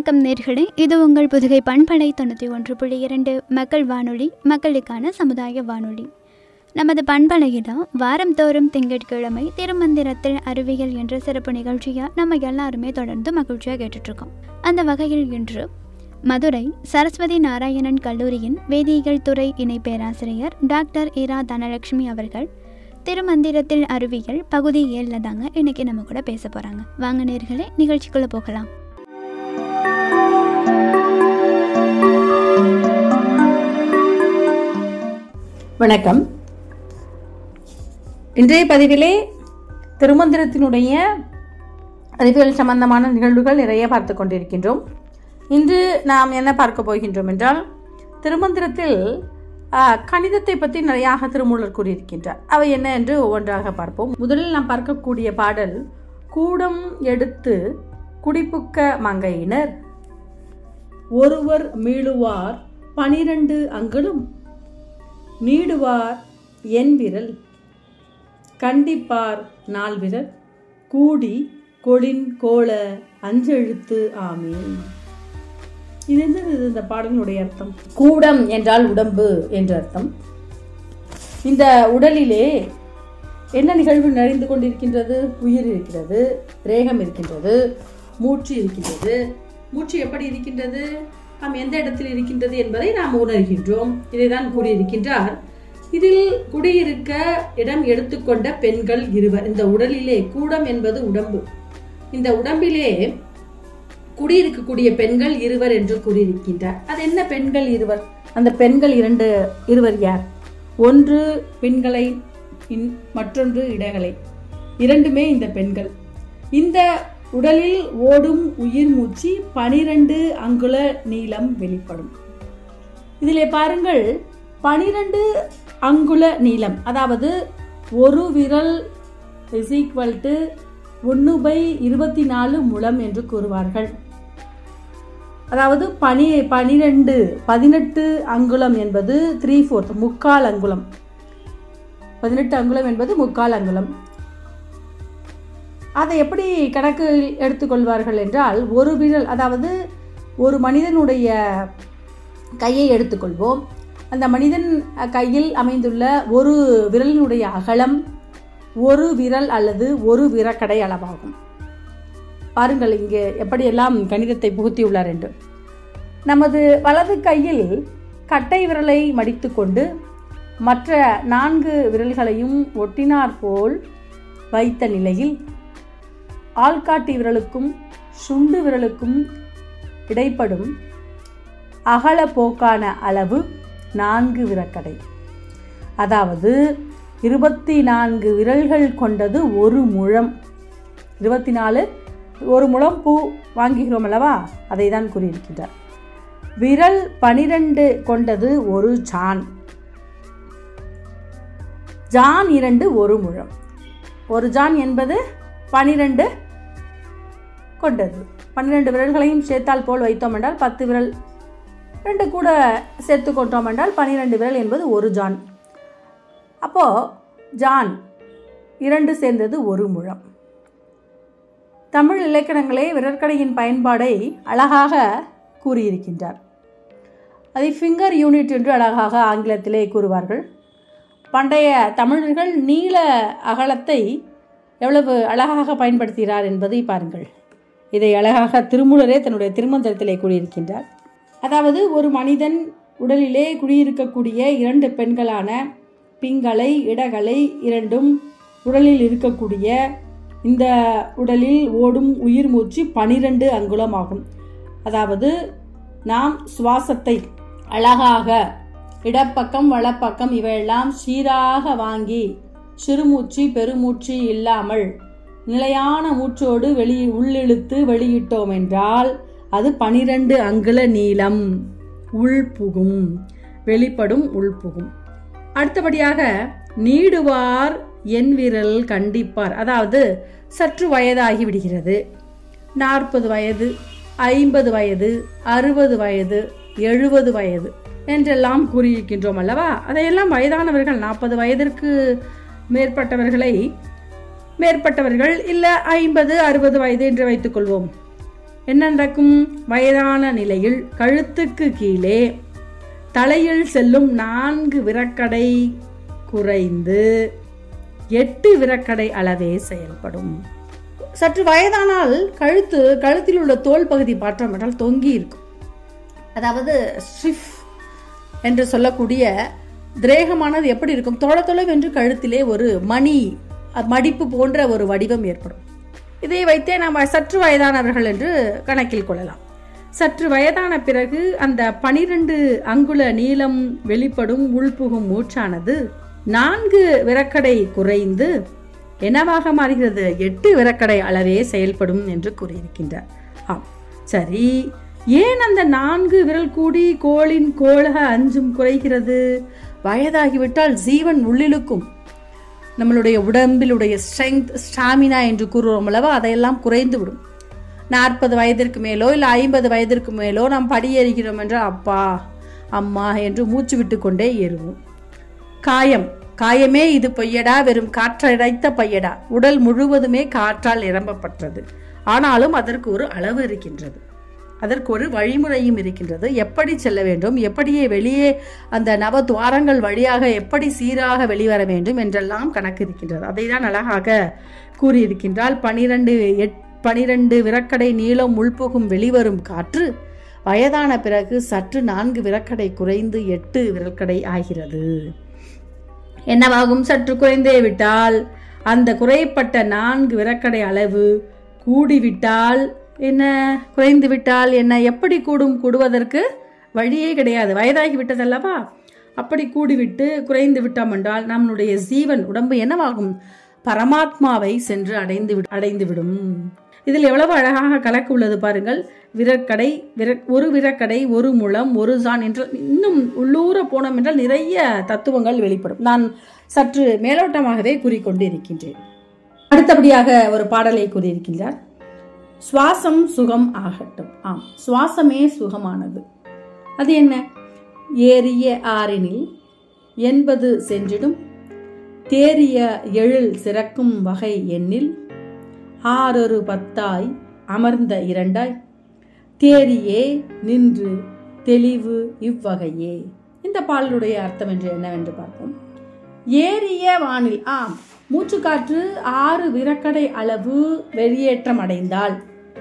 வணக்கம் நேர்களே இது உங்கள் புதுகை பண்பலை தொண்ணூற்றி ஒன்று புள்ளி இரண்டு மக்கள் வானொலி மக்களுக்கான சமுதாய வானொலி நமது பண்பலையில் வாரந்தோறும் திங்கட்கிழமை திருமந்திரத்தில் அறிவியல் என்ற சிறப்பு நிகழ்ச்சியாக நம்ம எல்லாருமே தொடர்ந்து மகிழ்ச்சியாக கேட்டுட்ருக்கோம் அந்த வகையில் இன்று மதுரை சரஸ்வதி நாராயணன் கல்லூரியின் வேதியியல் துறை இணை பேராசிரியர் டாக்டர் இரா தனலட்சுமி அவர்கள் திருமந்திரத்தில் அறிவியல் பகுதி ஏழில் தாங்க இன்னைக்கு நம்ம கூட பேச போகிறாங்க வாங்க நேர்களே நிகழ்ச்சிக்குள்ளே போகலாம் வணக்கம் இன்றைய பதிவிலே திருமந்திரத்தினுடைய அறிவியல் சம்பந்தமான நிகழ்வுகள் நிறைய பார்த்து கொண்டிருக்கின்றோம் இன்று நாம் என்ன பார்க்க போகின்றோம் என்றால் திருமந்திரத்தில் ஆ, கணிதத்தை பற்றி நிறையாக திருமூலர் கூறியிருக்கின்றார் அவை என்ன என்று ஒவ்வொன்றாக பார்ப்போம் முதலில் நாம் பார்க்கக்கூடிய பாடல் கூடம் எடுத்து குடிப்புக்க மங்கையினர் ஒருவர் மீளுவார் பனிரண்டு அங்குலம் நீடுவார் என் விரல் கண்டிப்பார் நால் விரல் கூடி கொளின் கோல அஞ்செழுத்து ஆமீன் இது என்னது இந்த பாடலினுடைய அர்த்தம் கூடம் என்றால் உடம்பு என்ற அர்த்தம் இந்த உடலிலே என்ன நிகழ்வு நிறைந்து கொண்டிருக்கின்றது உயிர் இருக்கிறது ரேகம் இருக்கின்றது மூச்சு இருக்கின்றது மூச்சு எப்படி இருக்கின்றது நாம் எந்த இடத்தில் இருக்கின்றது என்பதை நாம் உணர்கின்றோம் இதைதான் கூறியிருக்கின்றார் இதில் குடியிருக்க இடம் எடுத்துக்கொண்ட பெண்கள் இருவர் இந்த உடலிலே கூடம் என்பது உடம்பு இந்த உடம்பிலே குடியிருக்கக்கூடிய பெண்கள் இருவர் என்று கூறியிருக்கின்றார் அது என்ன பெண்கள் இருவர் அந்த பெண்கள் இரண்டு இருவர் யார் ஒன்று பெண்களை இன் மற்றொன்று இடகளை இரண்டுமே இந்த பெண்கள் இந்த உடலில் ஓடும் உயிர் மூச்சு பனிரெண்டு அங்குல நீளம் வெளிப்படும் இதிலே பாருங்கள் பனிரெண்டு அங்குல நீளம் அதாவது ஒரு விரல் இஸ் ஈக்குவல் டு ஒன்று பை இருபத்தி நாலு முழம் என்று கூறுவார்கள் அதாவது பனி பனிரெண்டு பதினெட்டு அங்குலம் என்பது த்ரீ ஃபோர்த் முக்கால் அங்குலம் பதினெட்டு அங்குலம் என்பது முக்கால் அங்குலம் அதை எப்படி கணக்கு எடுத்துக்கொள்வார்கள் என்றால் ஒரு விரல் அதாவது ஒரு மனிதனுடைய கையை எடுத்துக்கொள்வோம் அந்த மனிதன் அஹ், கையில் அமைந்துள்ள ஒரு விரலினுடைய அகலம் ஒரு விரல் அல்லது ஒரு விரக்கடை அளவாகும் பாருங்கள் இங்கே எப்படியெல்லாம் கணிதத்தை புகுத்தியுள்ளார் என்று நமது வலது கையில் கட்டை விரலை மடித்துக்கொண்டு மற்ற நான்கு விரல்களையும் ஒட்டினார் போல் வைத்த நிலையில் ஆள்காட்டி விரலுக்கும் சுண்டு விரலுக்கும் இடைப்படும் அகல போக்கான அளவு நான்கு விரக்கடை அதாவது இருபத்தி நான்கு விரல்கள் கொண்டது ஒரு முழம் இருபத்தி நாலு ஒரு முழம் பூ வாங்குகிறோம் அல்லவா அதை தான் கூறியிருக்கின்றார் விரல் பனிரெண்டு கொண்டது ஒரு ஜான் ஜான் இரண்டு ஒரு முழம் ஒரு ஜான் என்பது பனிரெண்டு கொண்டது பன்னிரெண்டு விரல்களையும் சேர்த்தால் போல் வைத்தோம் என்றால் பத்து விரல் ரெண்டு கூட சேர்த்து கொண்டோம் என்றால் பன்னிரெண்டு விரல் என்பது ஒரு ஜான் அப்போது ஜான் இரண்டு சேர்ந்தது ஒரு முழம் தமிழ் இலக்கணங்களே விரற்கடையின் பயன்பாடை அழகாக கூறியிருக்கின்றார் அதை ஃபிங்கர் யூனிட் என்று அழகாக ஆங்கிலத்திலே கூறுவார்கள் பண்டைய தமிழர்கள் நீள அகலத்தை எவ்வளவு அழகாக பயன்படுத்துகிறார் என்பதை பாருங்கள் இதை அழகாக திருமூலரே தன்னுடைய திருமந்திரத்திலே கூறியிருக்கின்றார் அதாவது ஒரு மனிதன் உடலிலே குடியிருக்கக்கூடிய இரண்டு பெண்களான பிங்களை இடகளை இரண்டும் உடலில் இருக்கக்கூடிய இந்த உடலில் ஓடும் உயிர் மூச்சு பனிரெண்டு அங்குலம் ஆகும் அதாவது நாம் சுவாசத்தை அழகாக இடப்பக்கம் வலப்பக்கம் இவையெல்லாம் சீராக வாங்கி சிறுமூச்சு பெருமூச்சு இல்லாமல் நிலையான மூச்சோடு வெளி உள்ளிழுத்து வெளியிட்டோம் என்றால் அது பனிரெண்டு அங்குல நீளம் உள்புகும் வெளிப்படும் உள்புகும் அடுத்தபடியாக நீடுவார் என் விரல் கண்டிப்பார் அதாவது சற்று வயதாகி விடுகிறது நாற்பது வயது ஐம்பது வயது அறுபது வயது எழுபது வயது என்றெல்லாம் கூறியிருக்கின்றோம் அல்லவா அதையெல்லாம் வயதானவர்கள் நாற்பது வயதிற்கு மேற்பட்டவர்களை மேற்பட்டவர்கள் இல்லை ஐம்பது அறுபது வயது என்று வைத்துக்கொள்வோம் என்ன நடக்கும் வயதான நிலையில் கழுத்துக்கு கீழே தலையில் செல்லும் நான்கு விரக்கடை குறைந்து எட்டு விரக்கடை அளவே செயல்படும் சற்று வயதானால் கழுத்து கழுத்தில் உள்ள தோல் பகுதி பார்த்தோம் என்றால் தொங்கி இருக்கும் அதாவது ஸ்ட்ரிஃப் என்று சொல்லக்கூடிய திரேகமானது எப்படி இருக்கும் தொலை தொலைவென்று கழுத்திலே ஒரு மணி அஹ், மடிப்பு போன்ற ஒரு வடிவம் ஏற்படும் இதை வைத்தே நாம் சற்று வயதானவர்கள் என்று கணக்கில் கொள்ளலாம் சற்று வயதான பிறகு அந்த பனிரெண்டு அங்குல நீளம் வெளிப்படும் உள்புகும் மூச்சானது நான்கு விரக்கடை குறைந்து என்னவாக மாறுகிறது எட்டு விரக்கடை அளவே செயல்படும் என்று கூறியிருக்கின்றார் ஆம் சரி ஏன் அந்த நான்கு விரல் கூடி கோளின் கோளக அஞ்சும் குறைகிறது வயதாகிவிட்டால் ஜீவன் உள்ளிழுக்கும் நம்மளுடைய உடம்பிலுடைய ஸ்ட்ரெங்க் ஸ்டாமினா என்று கூறுவோம் அல்லவா அதையெல்லாம் குறைந்து விடும் நாற்பது வயதிற்கு மேலோ இல்லை ஐம்பது வயதிற்கு மேலோ நாம் படியேறுகிறோம் என்றால் அப்பா அம்மா என்று மூச்சு விட்டு கொண்டே ஏறுவோம் காயம் காயமே இது பொய்யடா வெறும் காற்றடைத்த பையடா உடல் முழுவதுமே காற்றால் நிரம்பப்பட்டது ஆனாலும் அதற்கு ஒரு அளவு இருக்கின்றது அதற்கு ஒரு வழிமுறையும் இருக்கின்றது எப்படி செல்ல வேண்டும் எப்படியே வெளியே அந்த நவ துவாரங்கள் வழியாக எப்படி சீராக வெளிவர வேண்டும் என்றெல்லாம் கணக்கு இருக்கின்றது அதை தான் அழகாக கூறியிருக்கின்றால் பனிரெண்டு எட் பனிரெண்டு விரக்கடை நீளம் உள்புகும் வெளிவரும் காற்று வயதான பிறகு சற்று நான்கு விரக்கடை குறைந்து எட்டு விரக்கடை ஆகிறது என்னவாகும் சற்று குறைந்தே விட்டால் அந்த குறைப்பட்ட நான்கு விரக்கடை அளவு கூடிவிட்டால் என்ன குறைந்து விட்டால் என்ன எப்படி கூடும் கூடுவதற்கு வழியே கிடையாது வயதாகி விட்டதல்லவா அப்படி கூடிவிட்டு குறைந்து விட்டோம் என்றால் நம்மளுடைய ஜீவன் உடம்பு என்னவாகும் பரமாத்மாவை சென்று அடைந்து விடு அடைந்து விடும் இதில் எவ்வளவு அழகாக கலக்கு உள்ளது பாருங்கள் விரற்கடை விர ஒரு விரக்கடை ஒரு முழம் ஒரு சான் என்றால் இன்னும் உள்ளூர போனோம் என்றால் நிறைய தத்துவங்கள் வெளிப்படும் நான் சற்று மேலோட்டமாகவே கூறிக்கொண்டு இருக்கின்றேன் அடுத்தபடியாக ஒரு பாடலை கூறியிருக்கின்றார் சுவாசம் சுகம் ஆகட்டும் ஆம் சுவாசமே சுகமானது அது என்ன ஏறிய ஆறினில் எண்பது சென்றிடும் தேறிய எழில் சிறக்கும் வகை எண்ணில் ஆறொரு பத்தாய் அமர்ந்த இரண்டாய் தேறியே நின்று தெளிவு இவ்வகையே இந்த பாடலுடைய அர்த்தம் என்று என்னவென்று பார்ப்போம் ஏறிய வானில் ஆம் மூச்சுக்காற்று ஆறு விரக்கடை அளவு வெளியேற்றம் அடைந்தால்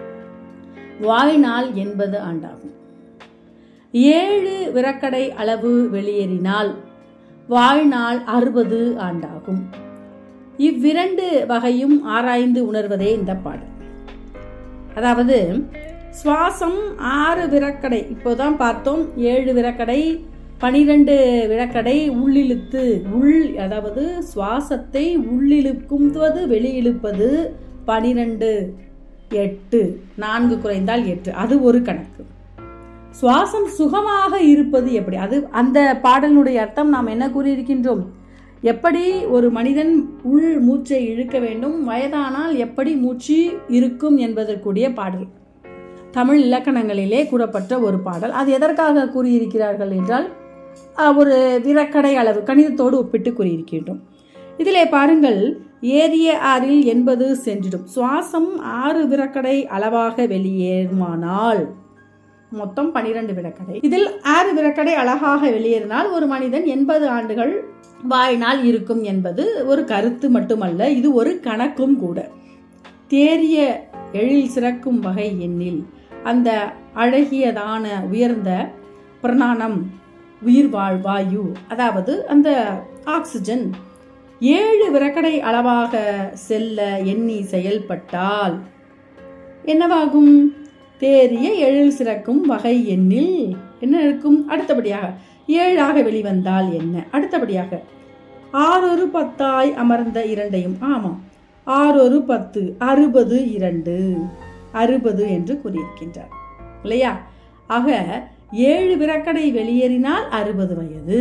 வாழ்நாள் எண்பது ஆண்டாகும் ஏழு விரக்கடை அளவு வெளியேறினால் வாழ்நாள் அறுபது ஆண்டாகும் இவ்விரண்டு வகையும் ஆராய்ந்து உணர்வதே இந்த பாடல் அதாவது சுவாசம் ஆறு விரக்கடை இப்போதான் பார்த்தோம் ஏழு விரக்கடை பனிரெண்டு விரக்கடை உள்ளிழுத்து உள் அதாவது சுவாசத்தை உள்ளிழுக்கும்வது வெளியிழுப்பது பனிரெண்டு எட்டு நான்கு குறைந்தால் எட்டு அது ஒரு கணக்கு சுவாசம் சுகமாக இருப்பது எப்படி அது அந்த பாடலினுடைய அர்த்தம் நாம் என்ன கூறியிருக்கின்றோம் எப்படி ஒரு மனிதன் உள் மூச்சை இழுக்க வேண்டும் வயதானால் எப்படி மூச்சு இருக்கும் என்பதற்குரிய பாடல் தமிழ் இலக்கணங்களிலே கூறப்பட்ட ஒரு பாடல் அது எதற்காக கூறியிருக்கிறார்கள் என்றால் அஹ், ஒரு விரக்கடை அளவு கணிதத்தோடு ஒப்பிட்டு கூறியிருக்கின்றோம் இதிலே பாருங்கள் ஏரிய ஆறில் எண்பது சென்றிடும் சுவாசம் ஆறு விரக்கடை அளவாக வெளியேறுமானால் மொத்தம் பனிரெண்டு விரக்கடை இதில் ஆறு விரக்கடை அழகாக வெளியேறினால் ஒரு மனிதன் எண்பது ஆண்டுகள் வாழ்நாள் இருக்கும் என்பது ஒரு கருத்து மட்டுமல்ல இது ஒரு கணக்கும் கூட தேறிய எழில் சிறக்கும் வகை எண்ணில் அந்த அழகியதான உயர்ந்த பிரணானம் உயிர் வாழ் வாயு அதாவது அந்த ஆக்சிஜன் ஏழு விரக்கடை அளவாக செல்ல எண்ணி செயல்பட்டால் என்னவாகும் தேறிய எழில் சிறக்கும் வகை எண்ணில் என்ன இருக்கும் அடுத்தபடியாக ஏழாக வெளிவந்தால் என்ன அடுத்தபடியாக ஆறொரு பத்தாய் அமர்ந்த இரண்டையும் ஆமாம் ஆறொரு பத்து அறுபது இரண்டு அறுபது என்று கூறியிருக்கின்றார் இல்லையா ஆக ஏழு விரக்கடை வெளியேறினால் அறுபது வயது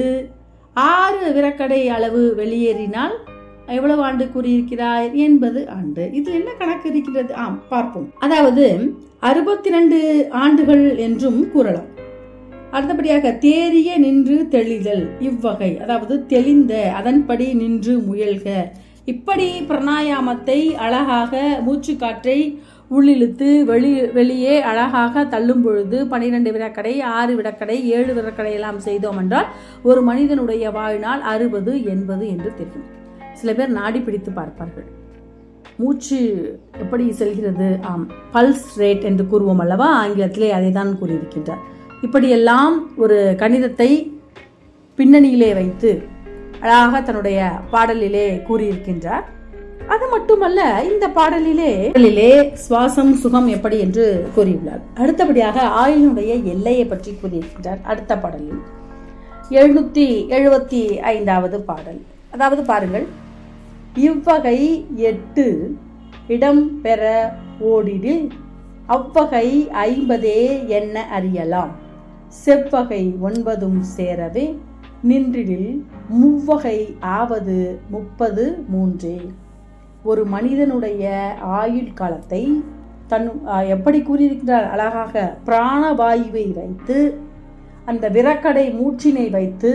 ஆறு விரக்கடை அளவு வெளியேறினால் எவ்வளவு ஆண்டு கூறியிருக்கிறாய் எண்பது ஆண்டு இதில் என்ன கணக்கு இருக்கிறது ஆம் பார்ப்போம் அதாவது அறுபத்தி ரெண்டு ஆண்டுகள் என்றும் கூறலாம் அடுத்தபடியாக தேறிய நின்று தெளிதல் இவ்வகை அதாவது தெளிந்த அதன்படி நின்று முயல்க இப்படி பிரணாயாமத்தை அழகாக மூச்சு காற்றை உள்ளிழுத்து வெளி வெளியே அழகாக தள்ளும் பொழுது பனிரெண்டு விடக்கடை ஆறு விடக்கடை ஏழு விடக்கடை எல்லாம் செய்தோம் என்றால் ஒரு மனிதனுடைய வாழ்நாள் அறுபது எண்பது என்று தெரியும் சில பேர் நாடி பிடித்து பார்ப்பார்கள் மூச்சு எப்படி செல்கிறது ஆம் பல்ஸ் ரேட் என்று கூறுவோம் அல்லவா ஆங்கிலத்திலே அதை தான் கூறியிருக்கின்றார் இப்படியெல்லாம் ஒரு கணிதத்தை பின்னணியிலே வைத்து அழகாக தன்னுடைய பாடலிலே கூறியிருக்கின்றார் அது மட்டுமல்ல இந்த பாடலிலே பாடலிலே சுவாசம் சுகம் எப்படி என்று கூறியுள்ளார் அடுத்தபடியாக ஆயுளுடைய எல்லையை பற்றி கூறியிருக்கின்றார் அடுத்த பாடலில் எழுநூத்தி எழுபத்தி ஐந்தாவது பாடல் அதாவது பாருங்கள் இவ்வகை எட்டு இடம் பெற ஓடிடில் அவ்வகை ஐம்பதே என்ன அறியலாம் செவ்வகை ஒன்பதும் சேரவே நின்றிடில் முவ்வகை ஆவது முப்பது மூன்றே ஒரு மனிதனுடைய ஆயுள் காலத்தை தன் அஹ், எப்படி கூறியிருக்கிறார் அழகாக பிராணவாயுவை வைத்து அந்த விரக்கடை மூச்சினை வைத்து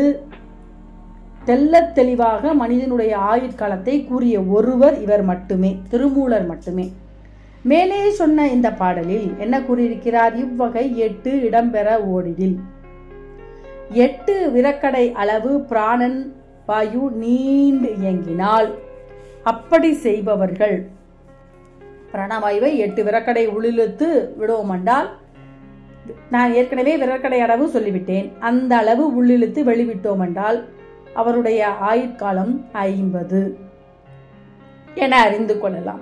தெள்ளத் தெளிவாக மனிதனுடைய ஆயுட்காலத்தை கூறிய ஒருவர் இவர் மட்டுமே திருமூலர் மட்டுமே மேலே சொன்ன இந்த பாடலில் என்ன கூறியிருக்கிறார் இவ்வகை எட்டு இடம்பெற ஓடிடில் எட்டு விரக்கடை அளவு பிராணன் வாயு நீண்டு இயங்கினால் அப்படி செய்பவர்கள் பிராணவாயுவை எட்டு விரக்கடை உள்ளிழுத்து விடுவோம் என்றால் நான் ஏற்கனவே விரக்கடை அளவு சொல்லிவிட்டேன் அந்த அளவு உள்ளிழுத்து வெளிவிட்டோம் என்றால் அவருடைய ஆயுட்காலம் ஐம்பது என அறிந்து கொள்ளலாம்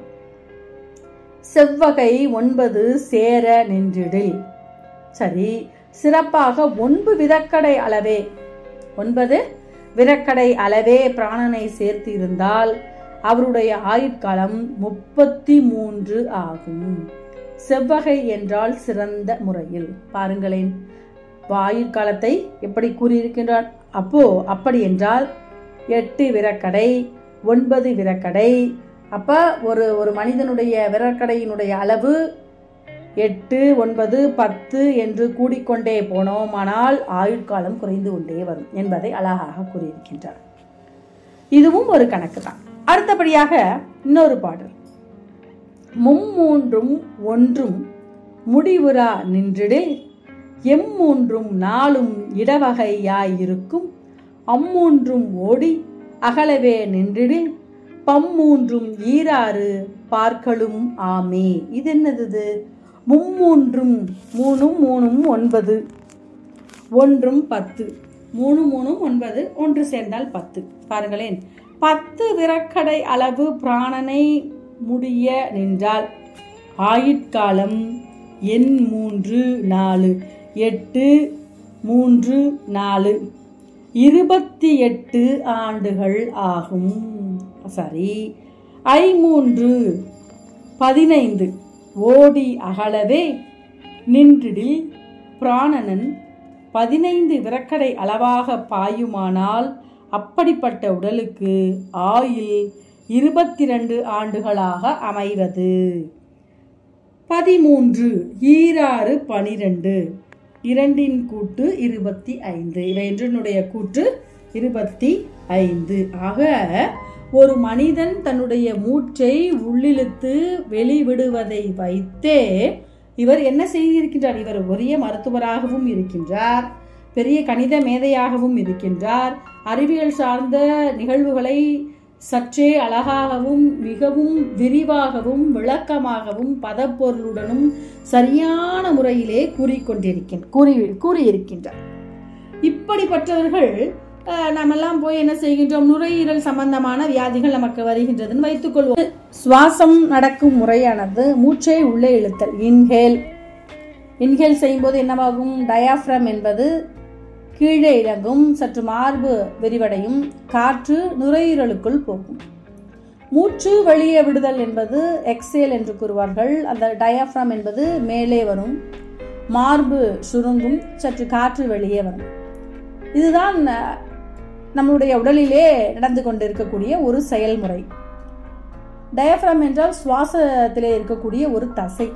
செவ்வகை ஒன்பது சேர நின்றிடில் சரி சிறப்பாக ஒன்பது விரக்கடை அளவே ஒன்பது விரக்கடை அளவே பிராணனை சேர்த்து இருந்தால் அவருடைய ஆயுட்காலம் முப்பத்தி மூன்று ஆகும் செவ்வகை என்றால் சிறந்த முறையில் பாருங்களேன் ஆயுட்காலத்தை எப்படி கூறியிருக்கின்றார் அப்போ அப்படி என்றால் எட்டு விரக்கடை ஒன்பது விரக்கடை அப்ப ஒரு ஒரு மனிதனுடைய விரக்கடையினுடைய அளவு எட்டு ஒன்பது பத்து என்று கூடிக்கொண்டே போனோமானால் ஆயுட்காலம் குறைந்து கொண்டே வரும் என்பதை அழகாக கூறியிருக்கின்றார் இதுவும் ஒரு கணக்கு தான் அடுத்தபடியாக இன்னொரு பாடல் மும்மூன்றும் ஒன்றும் முடிவுறா நின்றிடில் எம்மூன்றும் நாளும் இடவகையாயிருக்கும் அம்மூன்றும் ஓடி அகலவே நின்றிடில் பம்மூன்றும் ஈராறு பார்க்களும் ஆமே இது என்னது இது? மும்மூன்றும் மூணும் மூணும் ஒன்பது ஒன்றும் பத்து மூணு மூணும் ஒன்பது ஒன்று சேர்ந்தால் பத்து பாருங்களேன் பத்து விரக்கடை அளவு பிராணனை முடிய நின்றால் ஆயுட்காலம் எண் மூன்று நாலு எட்டு மூன்று நாலு இருபத்தி எட்டு ஆண்டுகள் ஆகும் சரி ஐமூன்று பதினைந்து ஓடி அகலவே நின்றிடில் பிராணனன் பதினைந்து விரக்கடை அளவாக பாயுமானால் அப்படிப்பட்ட உடலுக்கு ஆயுள் இருபத்தி ரெண்டு ஆண்டுகளாக அமைவது பதிமூன்று ஈராறு பனிரெண்டு இரண்டின் கூட்டு இருபத்தி ஐந்து இவை என்றனுடைய கூற்று இருபத்தி ஐந்து ஆக ஒரு மனிதன் தன்னுடைய மூச்சை உள்ளிழுத்து வெளிவிடுவதை வைத்தே இவர் என்ன செய்திருக்கின்றார் இவர் பெரிய மருத்துவராகவும் இருக்கின்றார் பெரிய கணித மேதையாகவும் இருக்கின்றார் அறிவியல் சார்ந்த நிகழ்வுகளை சற்றே அழகாகவும் மிகவும் விரிவாகவும் விளக்கமாகவும் பதப்பொருளுடனும் சரியான முறையிலே கூறிக்கொண்டிருக்கின் கூறி கூறியிருக்கின்றார் இப்படிப்பட்டவர்கள் அஹ், நாமெல்லாம் போய் என்ன செய்கின்றோம் நுரையீரல் சம்பந்தமான வியாதிகள் நமக்கு வருகின்றதுன்னு வைத்துக்கொள்வோம் சுவாசம் நடக்கும் முறையானது மூச்சை உள்ளே இழுத்தல் இன்ஹேல் இன்ஹேல் செய்யும்போது என்னவாகும் டயாஃப்ரம் என்பது கீழே இறங்கும் சற்று மார்பு விரிவடையும் காற்று நுரையீரலுக்குள் போகும் மூச்சு வெளியே விடுதல் என்பது எக்ஸேல் என்று கூறுவார்கள் அந்த டயாஃப்ரம் என்பது மேலே வரும் மார்பு சுருங்கும் சற்று காற்று வெளியே வரும் இதுதான் அஹ், நம்முடைய உடலிலே நடந்து கொண்டிருக்கக்கூடிய ஒரு செயல்முறை டயஃப்ரம் என்றால் சுவாசத்திலே இருக்கக்கூடிய ஒரு தசை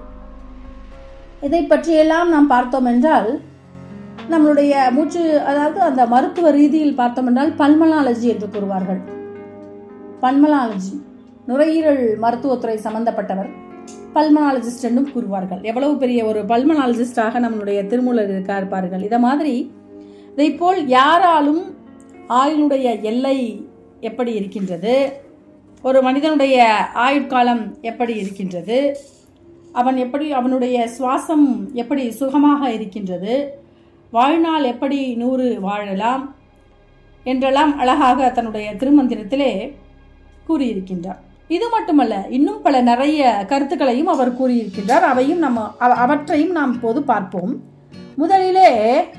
இதை பற்றியெல்லாம் நாம் பார்த்தோம் என்றால் நம்மளுடைய மூச்சு அதாவது அந்த மருத்துவ ரீதியில் பார்த்தோம் என்றால் பல்மனாலஜி என்று கூறுவார்கள் பல்மனாலஜி நுரையீரல் மருத்துவத்துறை சம்பந்தப்பட்டவர் பல்மனாலஜிஸ்ட் என்றும் கூறுவார்கள் எவ்வளவு பெரிய ஒரு பல்மனாலஜிஸ்டாக நம்மளுடைய திருமூலர் இருக்கார் பாருங்கள் இதை மாதிரி இதை போல் யாராலும் ஆயுளுடைய எல்லை எப்படி இருக்கின்றது ஒரு மனிதனுடைய ஆயுட்காலம் எப்படி இருக்கின்றது அவன் எப்படி அவனுடைய சுவாசம் எப்படி சுகமாக இருக்கின்றது வாழ்நாள் எப்படி நூறு வாழலாம் என்றெல்லாம் அழகாக தன்னுடைய திருமந்திரத்திலே கூறியிருக்கின்றார் இது மட்டுமல்ல இன்னும் பல நிறைய கருத்துக்களையும் அவர் கூறியிருக்கின்றார் அவையும் நம்ம அவ- அவற்றையும் நாம் இப்போது பார்ப்போம் முதலிலே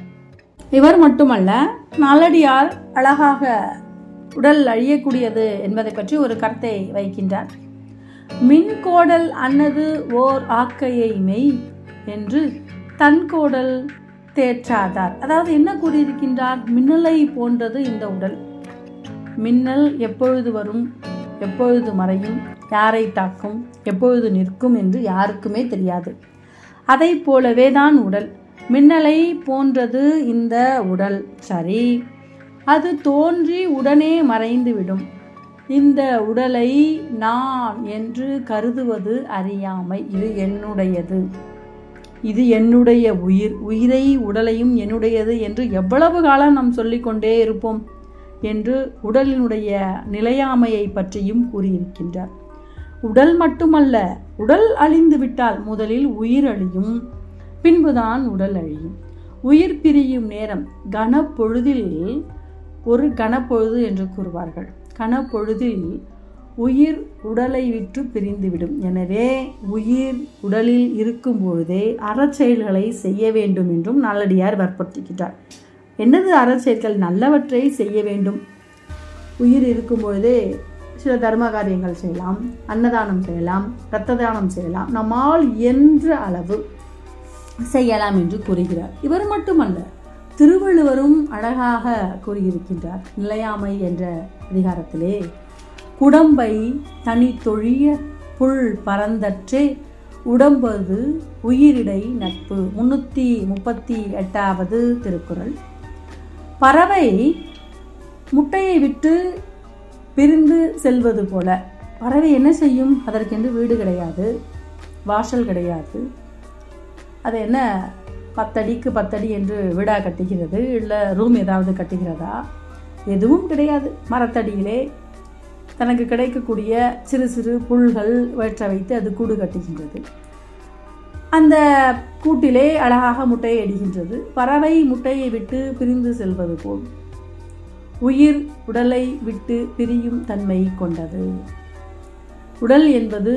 இவர் மட்டுமல்ல நாளடியார் அழகாக உடல் அழியக்கூடியது என்பதை பற்றி ஒரு கருத்தை வைக்கின்றார் மின்கோடல் அன்னது ஓர் ஆக்கையை மெய் என்று தன்கோடல் தேற்றாதார் அதாவது என்ன கூறியிருக்கின்றார் மின்னலை போன்றது இந்த உடல் மின்னல் எப்பொழுது வரும் எப்பொழுது மறையும் யாரை தாக்கும் எப்பொழுது நிற்கும் என்று யாருக்குமே தெரியாது அதை போலவே தான் உடல் மின்னலை போன்றது இந்த உடல் சரி அது தோன்றி உடனே மறைந்துவிடும் இந்த உடலை நான் என்று கருதுவது அறியாமை இது என்னுடையது இது என்னுடைய உயிர் உயிரை உடலையும் என்னுடையது என்று எவ்வளவு காலம் நாம் சொல்லிக்கொண்டே இருப்போம் என்று உடலினுடைய நிலையாமையை பற்றியும் கூறியிருக்கின்றார் உடல் மட்டுமல்ல உடல் அழிந்து விட்டால் முதலில் உயிர் அழியும் பின்புதான் உடல் அழியும் உயிர் பிரியும் நேரம் கனப்பொழுதில் ஒரு கனப்பொழுது என்று கூறுவார்கள் கனப்பொழுதில் உயிர் உடலை விட்டு பிரிந்துவிடும் எனவே உயிர் உடலில் இருக்கும் பொழுதே அறச்செயல்களை செய்ய வேண்டும் என்றும் நல்லடியார் வற்புறுத்துகின்றார் என்னது அறச்செயல்கள் நல்லவற்றை செய்ய வேண்டும் உயிர் இருக்கும் பொழுதே சில தர்ம காரியங்கள் செய்யலாம் அன்னதானம் செய்யலாம் இரத்த தானம் செய்யலாம் நம்மால் என்ற அளவு செய்யலாம் என்று கூறுகிறார் இவர் மட்டுமல்ல திருவள்ளுவரும் அழகாக கூறியிருக்கின்றார் நிலையாமை என்ற அதிகாரத்திலே குடம்பை தனி தொழிய புல் பரந்தற்றே உடம்பது உயிரிடை நட்பு முன்னூற்றி முப்பத்தி எட்டாவது திருக்குறள் பறவை முட்டையை விட்டு பிரிந்து செல்வது போல பறவை என்ன செய்யும் அதற்கென்று வீடு கிடையாது வாசல் கிடையாது அது என்ன பத்தடிக்கு பத்தடி என்று வீடா கட்டுகிறது இல்லை ரூம் ஏதாவது கட்டுகிறதா எதுவும் கிடையாது மரத்தடியிலே தனக்கு கிடைக்கக்கூடிய சிறு சிறு புல்கள் வேற்ற வைத்து அது கூடு கட்டுகின்றது அந்த கூட்டிலே அழகாக முட்டையை இடுகின்றது பறவை முட்டையை விட்டு பிரிந்து செல்வது போல் உயிர் உடலை விட்டு பிரியும் தன்மை கொண்டது உடல் என்பது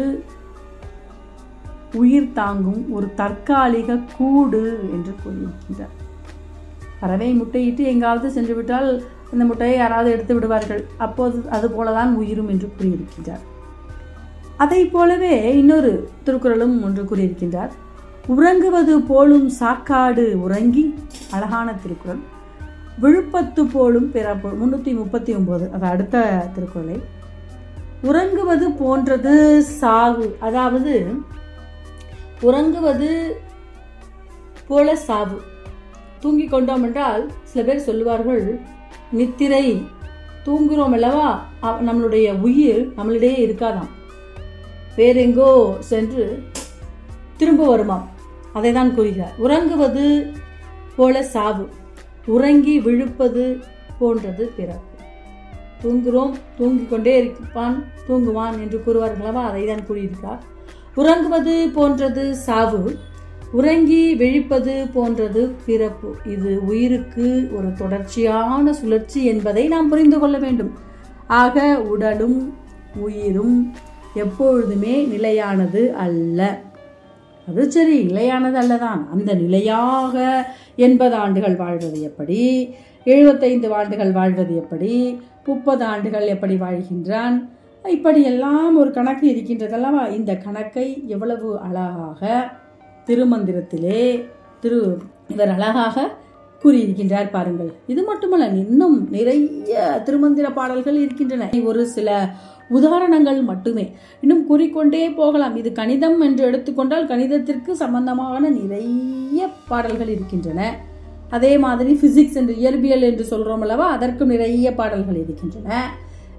உயிர் தாங்கும் ஒரு தற்காலிக கூடு என்று கூறியிருக்கின்றார் பறவை முட்டையிட்டு எங்காவது சென்று விட்டால் அந்த முட்டையை யாராவது எடுத்து விடுவார்கள் அப்போது அது போலதான் உயிரும் என்று கூறியிருக்கின்றார் அதை போலவே இன்னொரு திருக்குறளும் ஒன்று கூறியிருக்கின்றார் உறங்குவது போலும் சாக்காடு உறங்கி அழகான திருக்குறள் விழுப்பத்து போலும் பிறப்பு முன்னூற்றி முப்பத்தி ஒம்பது அது அடுத்த திருக்குறளை உறங்குவது போன்றது சாவு அதாவது உறங்குவது போல சாவு தூங்கிக் கொண்டோம் என்றால் சில பேர் சொல்லுவார்கள் நித்திரை தூங்குகிறோம் அல்லவா அவ- நம்மளுடைய உயிர் நம்மளிடையே இருக்காதாம் வேறெங்கோ சென்று திரும்ப வருமாம் அதை தான் கூறுகிறார் உறங்குவது போல சாவு உறங்கி விழுப்பது போன்றது பிறப்பு தூங்குகிறோம் தூங்கிக் கொண்டே இருப்பான் தூங்குவான் என்று கூறுவார்களவா அதை தான் கூறியிருக்கார் உறங்குவது போன்றது சாவு உறங்கி விழிப்பது போன்றது பிறப்பு இது உயிருக்கு ஒரு தொடர்ச்சியான சுழற்சி என்பதை நாம் புரிந்து கொள்ள வேண்டும் ஆக உடலும் உயிரும் எப்பொழுதுமே நிலையானது அல்ல அது சரி நிலையானது அல்லதான் அந்த நிலையாக எண்பது ஆண்டுகள் வாழ்வது எப்படி எழுபத்தைந்து ஆண்டுகள் வாழ்வது எப்படி முப்பது ஆண்டுகள் எப்படி வாழ்கின்றான் இப்படியெல்லாம் ஒரு கணக்கு இருக்கின்றதல்லவா இந்த கணக்கை எவ்வளவு அழகாக திருமந்திரத்திலே திரு இவர் அழகாக கூறியிருக்கின்றார் பாருங்கள் இது மட்டுமல்ல இன்னும் நிறைய திருமந்திர பாடல்கள் இருக்கின்றன ஒரு சில உதாரணங்கள் மட்டுமே இன்னும் கூறிக்கொண்டே போகலாம் இது கணிதம் என்று எடுத்துக்கொண்டால் கணிதத்திற்கு சம்பந்தமான நிறைய பாடல்கள் இருக்கின்றன அதே மாதிரி பிசிக்ஸ் என்று இயற்பியல் என்று சொல்றோம் அல்லவா அதற்கும் நிறைய பாடல்கள் இருக்கின்றன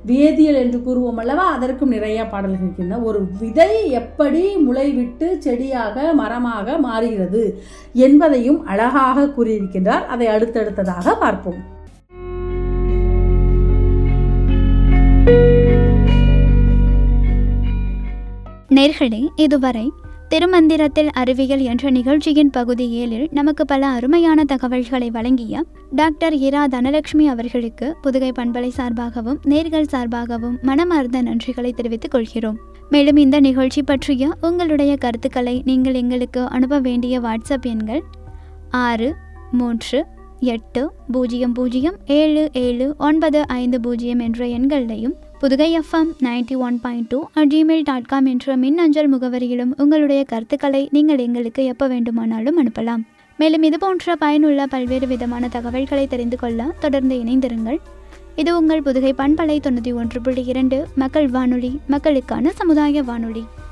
வேதியியல் என்று கூறுவோம் அல்லவா அதற்கும் நிறைய பாடல்கள் இருக்கின்றன ஒரு விதை எப்படி முளைவிட்டு செடியாக மரமாக மாறுகிறது என்பதையும் அழகாக கூறியிருக்கின்றார் அதை அடுத்தடுத்ததாக பார்ப்போம் நேர்களே இதுவரை திருமந்திரத்தில் அறிவியல் என்ற நிகழ்ச்சியின் பகுதி ஏழில் நமக்கு பல அருமையான தகவல்களை வழங்கிய டாக்டர் இரா தனலட்சுமி அவர்களுக்கு புதுகை பண்பலை சார்பாகவும் நேர்கள் சார்பாகவும் மனமார்ந்த நன்றிகளை தெரிவித்துக் கொள்கிறோம் மேலும் இந்த நிகழ்ச்சி பற்றிய உங்களுடைய கருத்துக்களை நீங்கள் எங்களுக்கு அனுப்ப வேண்டிய வாட்ஸ்அப் எண்கள் ஆறு மூன்று எட்டு பூஜ்ஜியம் பூஜ்ஜியம் ஏழு ஏழு ஒன்பது ஐந்து பூஜ்ஜியம் என்ற எண்களையும் Pudugai FM ninety one point two at Gmail dot com என்ற மின்னஞ்சல் முகவரியிலும் உங்களுடைய கருத்துக்களை நீங்கள் எங்களுக்கு எப்போ வேண்டுமானாலும் அனுப்பலாம் மேலும் இது போன்ற பயனுள்ள பல்வேறு விதமான தகவல்களை தெரிந்து கொள்ள தொடர்ந்து இணைந்திருங்கள் இது உங்கள் புதுகை பண்பலை தொண்ணூற்றி ஒன்று புள்ளி இரண்டு மக்கள் வானொலி மக்களுக்கான சமுதாய வானொலி